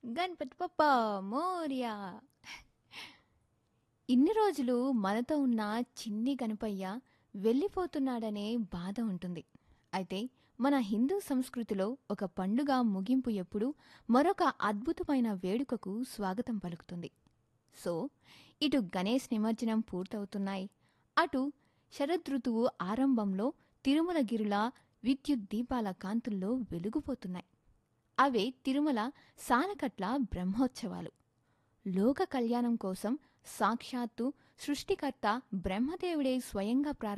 గణపతి పప్ప మోరియా ఇన్ని రోజులు మనతో ఉన్న చిన్ని గణపయ్య వెళ్ళిపోతున్నాడనే బాధ ఉంటుంది అయితే మన హిందూ సంస్కృతిలో ఒక పండుగ ముగింపు ఎప్పుడు మరొక అద్భుతమైన వేడుకకు స్వాగతం పలుకుతుంది సో ఇటు గణేష్ నిమజ్జనం పూర్తవుతున్నాయి అటు శరదృతువు ఆరంభంలో తిరుమలగిరుల విద్యుత్ దీపాల కాంతుల్లో వెలుగుపోతున్నాయి అవే తిరుమల సాలకట్ల బ్రహ్మోత్సవాలు లోక కళ్యాణం కోసం సాక్షాత్తు సృష్టికర్త బ్రహ్మదేవుడే స్వయంగా ప్రారంభ